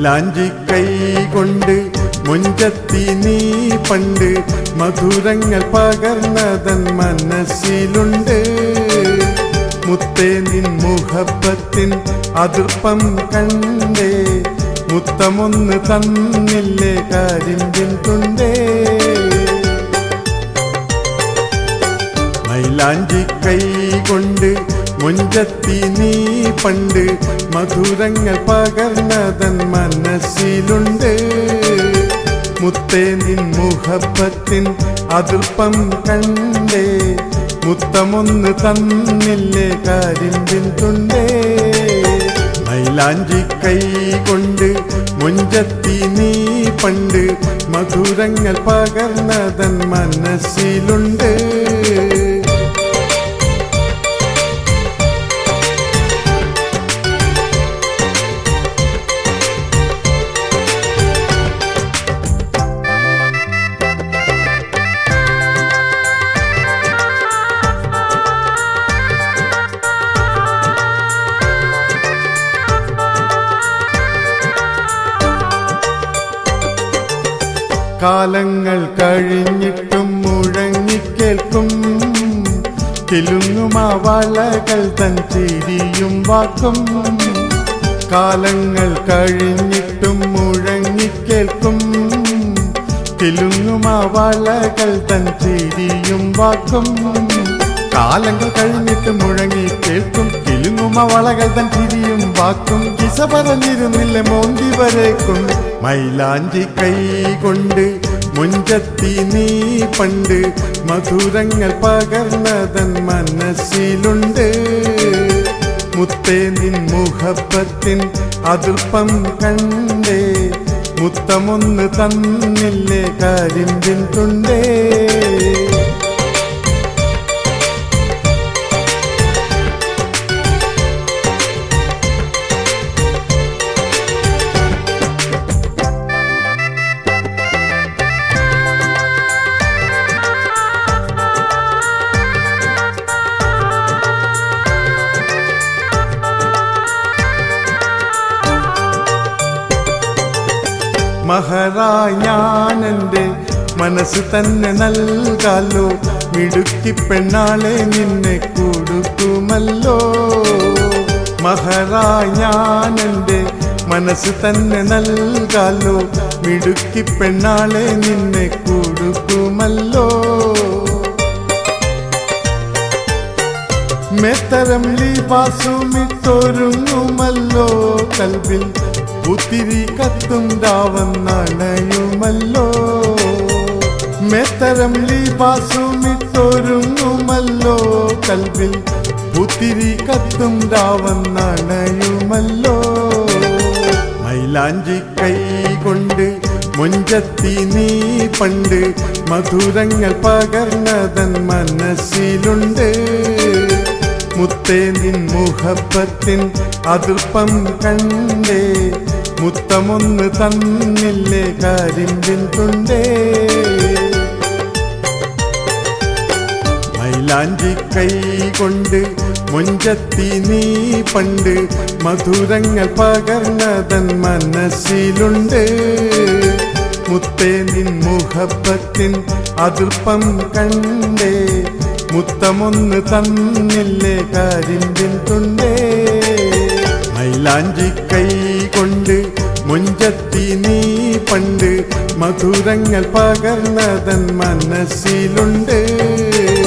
മൈലാഞ്ചി കൈ കൊണ്ട് മുഞ്ചത്തി നീ പണ്ട് മധുരങ്ങൾ പകർന്നതൻ മനസ്സിലുണ്ട് മുത്തേ നിൻ മുഹബത്തിൻ അതിർപ്പം കണ്ടേ മുത്തമൊന്ന് തന്നില്ലേ കരിമ്പിൻ തുണ്ടേ മൈലാഞ്ചി കൈ കൊണ്ട് മുഞ്ചത്തി നീ പണ്ട് മധുരങ്ങൾ പകർന്നതൻ മനസ്സിലുണ്ട് മുത്തേ നിൻ മുഹബത്തിൻ അതിർപ്പം കണ്ടേ മുത്തമൊന്ന് തന്നില്ലേ കരിമ്പിൻ തുണ്ടേ മൈലാഞ്ചി കൈ കൊണ്ട് മുഞ്ചത്തി നീ പണ്ട് മധുരങ്ങൾ പകർന്നതൻ മനസ്സിലുണ്ട് കാലങ്ങൾ കഴിഞ്ഞിട്ടും മുഴങ്ങിക്കേൾക്കും കിലുങ്ങുമാ വളകൾ തൻ ചിരിയും വാക്കും കാലങ്ങൾ കഴിഞ്ഞിട്ടും മുഴങ്ങിക്കേൾക്കും കിലുങ്ങുമാ വളകൾ തൻ ചിരിയും വാക്കും കാലങ്ങൾ കഴിഞ്ഞിട്ട് മുഴങ്ങി കേൾക്കും കിലുങ്ങുമ വളകൾ തൻ ചിരിയും വാക്കും കിസ പറഞ്ഞിരുന്നില്ല മോന്തി വരേക്കും മൈലാഞ്ചി കൈ കൊണ്ട് മുഞ്ചത്തി നീ പണ്ട് മധുരങ്ങൾ പകർന്നതൻ മനസ്സിലുണ്ട് മുത്തേ നിൻ മുഹബത്തിൻ അതിർപ്പം കണ്ടേ മുത്തമൊന്ന് തന്നില്ലേ കരിമ്പിൻ തുണ്ടേ മഹറായി ഞാൻ എൻ്റെ മനസ്സ് തന്നെ നൽകാലോ മിടുക്കി പെണ്ണാളെ നിന്നെ കൊടുക്കുമല്ലോ മഹറായി ഞാൻ എൻ്റെ മനസ്സ് തന്നെ നൽകാലോ മിടുക്കി പെണ്ണാളെ നിന്നെ കൊടുക്കുമല്ലോ മെത്തരം ലിബാസുമിട്ടൊരുങ്ങുമല്ലോ കൽവിൽ പുത്തിരി കത്തും രാവന്നണയുമല്ലോ മെത്തരം ലിബാസുമിട്ടൊരുങ്ങുമല്ലോ കൽവിൽ പുത്തിരി കത്തും രാവന്നണയുമല്ലോ മൈലാഞ്ചി കൈ കൊണ്ട് മുഞ്ചത്തി നീ പണ്ട് മധുരങ്ങൾ പകർന്നതൻ മനസ്സിലുണ്ട് മുത്തേ നിൻ മുഹബത്തിൻ അതിർപ്പം കണ്ടേ മുത്തമൊന്ന് തന്നില്ലേ കരിമ്പിൻ തുണ്ടേ മൈലാഞ്ചി കൈ കൊണ്ട് മുഞ്ചത്തി നീ പണ്ട് മധുരങ്ങൾ പകർന്നതൻ മനസ്സിലുണ്ട് മുത്തേ നിൻ മുഹബത്തിൻ അതിർപ്പം കണ്ടേ മുത്തമൊന്ന് തന്നില്ലേ കരിമ്പിൻ തുണ്ടേ മൈലാഞ്ചി കൈ കൊണ്ട് മുഞ്ചത്തി നീ പണ്ട് മധുരങ്ങൾ പകർന്നതൻ മനസ്സിലുണ്ട്